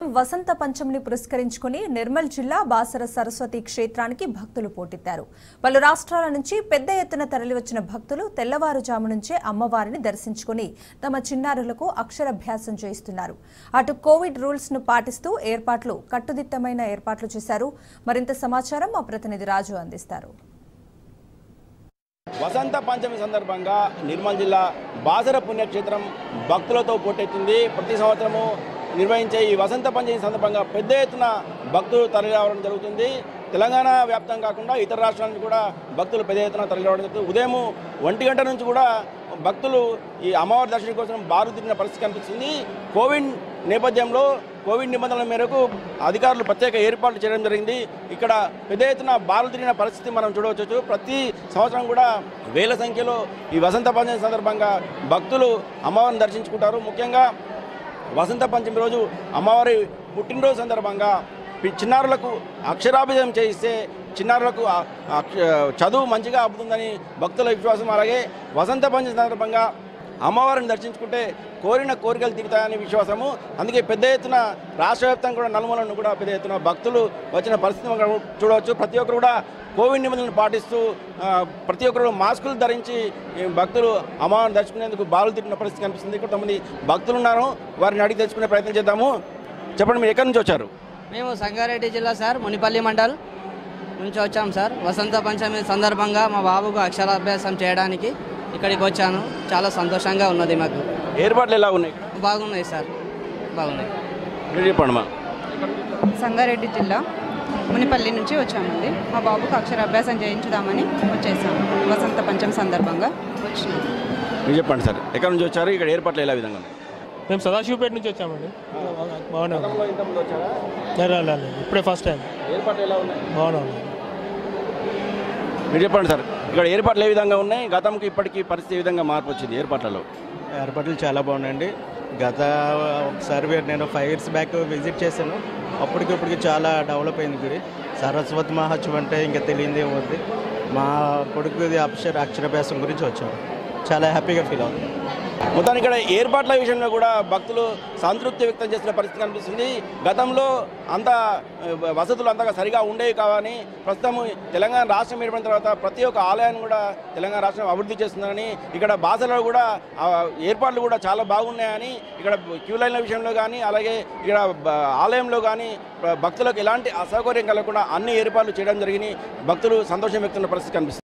వసంత పంచమిని పురస్కరించుకుని నిర్మల్ జిల్లా బాసర సరస్వతి క్షేత్రానికి భక్తులు పోటెత్తారు పలు రాష్ట్రాల నుంచి పెద్ద ఎత్తున తరలివచ్చిన భక్తులు తెల్లవారుజాము నుంచే అమ్మవారిని దర్శించుకుని తమ చిన్నారులకు అక్షరాభ్యాసం చేయిస్తున్నారు అటు కోవిడ్ రూల్స్ ను పాటిస్తూ ఏర్పాట్లు కట్టుదిట్టమైన ఏర్పాట్లు చేశారు మరింత సమాచారం మా ప్రతినిధి రాజు అందిస్తారు వసంత పంచమి సందర్భంగా నిర్మల్ జిల్లా బాసర పుణ్యక్షేత్రం భక్తులతో పోటెత్తింది ప్రతి సంవత్సరము నిర్వహించే ఈ వసంత పంచమి సందర్భంగా పెద్ద ఎత్తున భక్తులు తరలి రావడం జరుగుతుంది తెలంగాణ వ్యాప్తం కాకుండా ఇతర రాష్ట్రాల నుంచి కూడా భక్తులు పెద్ద ఎత్తున తరలి రావడం జరుగుతుంది ఉదయం ఒంటి గంట నుంచి కూడా భక్తులు ఈ అమ్మవారి దర్శనం కోసం బారు తిరిగిన పరిస్థితి కనిపిస్తుంది కోవిడ్ నేపథ్యంలో కోవిడ్ నిబంధనల మేరకు అధికారులు ప్రత్యేక ఏర్పాట్లు చేయడం జరిగింది ఇక్కడ పెద్ద ఎత్తున బారులు తిరిగిన పరిస్థితి మనం చూడవచ్చు ప్రతి సంవత్సరం కూడా వేల సంఖ్యలో ఈ వసంత పంచమి సందర్భంగా భక్తులు అమ్మవారిని దర్శించుకుంటారు ముఖ్యంగా వసంత పంచమి రోజు అమ్మవారి పుట్టినరోజు సందర్భంగా పి- చిన్నారులకు అక్షరాభ్యాసం చేయిస్తే చిన్నారులకు ఆ- అక్ష- చదువు మంచిగా అబ్బుతుందని భక్తుల విశ్వాసం అలాగే వసంత పంచమి సందర్భంగా అమ్మవారిని దర్శించుకుంటే కోరిన కోరికలు తీరుతాయని విశ్వాసము అందుకే పెద్ద ఎత్తున రాష్ట్ర వ్యాప్తంగా కూడా నలుమూలను కూడా పెద్ద ఎత్తున భక్తులు వచ్చిన పరిస్థితి మనం చూడవచ్చు ప్రతి ఒక్కరు కూడా కోవిడ్ నిబంధనలు పాటిస్తూ ఆ, ప్రతి ఒక్కరు మాస్కులు ధరించి ఈ భక్తులు అమ్మవారిని దర్శించుకునేందుకు బాలు తిట్టిన పరిస్థితి కనిపిస్తుంది కొంతమంది భక్తులు ఉన్నారు వారిని అడిగి తెచ్చుకునే ప్రయత్నం చేద్దాము చెప్పండి మీరు ఎక్కడి నుంచి వచ్చారు మేము సంగారెడ్డి జిల్లా సార్ మునిపల్లి మండల్ నుంచి వచ్చాం సార్ వసంత పంచమి సందర్భంగా మా బాబుకు అక్షరాభ్యాసం చేయడానికి ఇక్కడికి వచ్చాను చాలా సంతోషంగా ఉన్నది మాకు ఏర్పాట్లు ఎలా ఉన్నాయి బాగున్నాయి సార్ బాగున్నాయి మీరు చెప్పండి మా సంగారెడ్డి జిల్లా మునిపల్లి నుంచి వచ్చామండి మా బాబుకు అక్షరాభ్యాసం చేయించుదామని వచ్చేసాము వసంత పంచమి సందర్భంగా వచ్చినాము మీరు చెప్పండి సార్ ఎక్కడి నుంచి వచ్చారు ఇక్కడ ఏర్పాట్లు ఎలా విధంగా ఉన్నాయి మేము సదాశివపేట నుంచి వచ్చామండి బాగున్నాం వచ్చారా రాలేదు ఇప్పుడే ఫస్ట్ టైం ఏర్పాట్లు ఎలా ఉన్నాయి బాగున్నాం మీరు చెప్పండి సార్ ఇక్కడ ఏర్పాట్లు ఏ విధంగా ఉన్నాయి గతంకి ఇప్పటికీ పరిస్థితి ఏ విధంగా మార్పు వచ్చింది ఏర్పాట్లలో ఏర్పాట్లు చాలా బాగున్నాయండి గత ఒకసారి వే- నేను ఫైవ్ ఇయర్స్ బ్యాక్ విజిట్ చేశాను అప్పటికి ఇప్పటికి చాలా డెవలప్ అయింది గుడి సరస్వతి మహోత్సవం అంటే ఇంకా తెలియంది ఏమవుద్ది మా కొడుకుది అక్షర అక్షరాభ్యాసం గురించి వచ్చాము చాలా హ్యాపీగా ఫీల్ అవుతుంది మొత్తానికి ఇక్కడ ఏర్పాట్ల విషయంలో కూడా భక్తులు సంతృప్తి వ్యక్తం చేసిన పరిస్థితి కనిపిస్తుంది గతంలో అంత ఆ, వసతులు అంతగా సరిగా ఉండేవి కావని ప్రస్తుతం తెలంగాణ రాష్ట్రం ఏర్పడిన తర్వాత ప్రతి ఒక్క ఆలయాన్ని కూడా తెలంగాణ రాష్ట్రం అభివృద్ధి చేస్తుందని ఇక్కడ బాసలో కూడా ఆ, ఏర్పాట్లు కూడా చాలా బాగున్నాయని ఇక్కడ క్యూ లైన్ల విషయంలో కానీ అలాగే ఇక్కడ బ- ఆలయంలో కానీ భక్తులకు ఎలాంటి అసౌకర్యం కలగకుండా అన్ని ఏర్పాట్లు చేయడం జరిగినాయి భక్తులు సంతోషం వ్యక్తున్న పరిస్థితి కనిపిస్తుంది